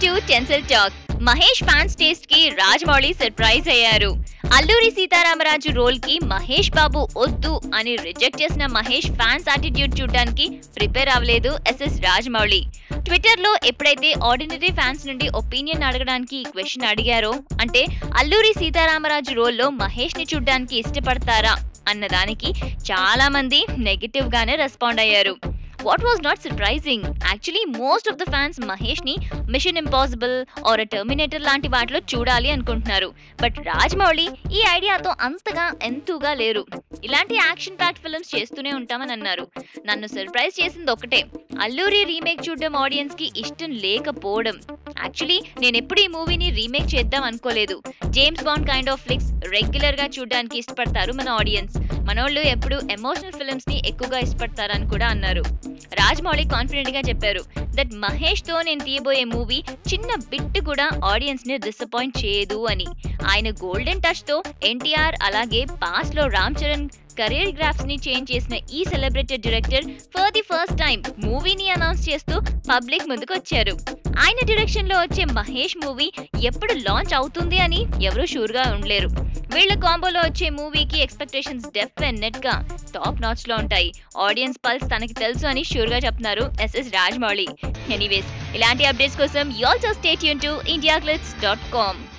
to tinsel talk Mahesh fans taste కి Rajamouli surprise అయ్యారు Alluri Sitaramaraju role కి మహేష్ బాబు వద్దు అని రిజెక్ట్ చేసిన మహేష్ ఫ్యాన్స్ యాటిట్యూడ్ చూడడానికి ప్రిపేర్ అవ్వలేదు ఎస్ఎస్ రాజమౌళి ట్విట్టర్ లో ఎప్పుడైతే ఆర్డినరీ ఫ్యాన్స్ నుండి ఒపీనియన్ అడగడానికి ఈ క్వశ్చన్ అడిగారో అంటే అల్లూరి సీతారామరాజు రోల్లో మహేష్ ని చూడడానికి ఇష్టపడతారా అన్నదానికి చాలా మంది నెగిటివ్ గానే రెస్పాండ్ అయ్యారు what was not surprising actually most of the fans Mahesh ని మిషన్ ఇంపాసిబుల్ ఆర్ టర్మినేటర్ లాంటి వాటిలో చూడాలి అనుకుంటున్నారు బట్ రాజమౌళి ఈ ఐడియాతో అంతగా ఎంతుగా లేరు ఇలాంటి యాక్షన్ ప్యాక్ ఫిల్మ్స్ చేస్తూనే ఉంటామని అన్నారు నన్ను సర్ప్రైజ్ చేసింది ఒకటే అల్లూరి రీమేక్ చూడడం ఆడియన్స్ కి ఇష్టం లేకపోవడం యాక్చువల్లీ నేను ఎప్పుడు ఈ మూవీని రీమేక్ చేద్దాం అనుకోలేదు James Bond kind of flicks regular గా చూడడానికి ఇష్టపడతారు మన ఆడియన్స్ మనోళ్ళు ఎప్పుడు ఎమోషనల్ ఫిల్మ్స్ ని ఎక్కువగా ఇష్టపడతారని కూడా అన్నారు రాజమౌళి కాన్ఫిడెంట్ గా చెప్పారు దట్ మహేష్ తో నేను తీయబోయే మూవీ చిన్న బిట్ కూడా ఆడియన్స్ ని డిసప్పాయింట్ చేయదు అని ఆయన గోల్డెన్ టచ్ తో ఎన్టీఆర్ అలాగే పాస్ట్ లో రామ్ చరణ్ కెరీర్ గ్రాఫ్స్ ని చేంజ్ చేసిన ఈ celebrated director for the first time మూవీని అనౌన్స్ చేస్తూ పబ్లిక్ ముందుకు వచ్చారు ఆయన డైరెక్షన్ లో వచ్చే మహేష్ మూవీ ఎప్పుడు లాంచ్ అవుతుంది అని ఎవరూ షూర్ గా ఉండలేరు వీళ్ళ కాంబోలో వచ్చే మూవీకి ఎక్స్పెక్టేషన్స్ డెఫినెట్ గా టాప్ నాచ్ లో ఉంటాయి ఆడియన్స్ పల్స్ తనకి తెలుసు అని షూర్ గా చెప్తున్నారు ఎస్ఎస్ రాజమౌళి ఎనీవేస్ ఇలాంటి అప్డేట్స్ కోసం యూ ఆల్సో స్టేట్ యూన్ టు ఇండియా డాట్ కామ్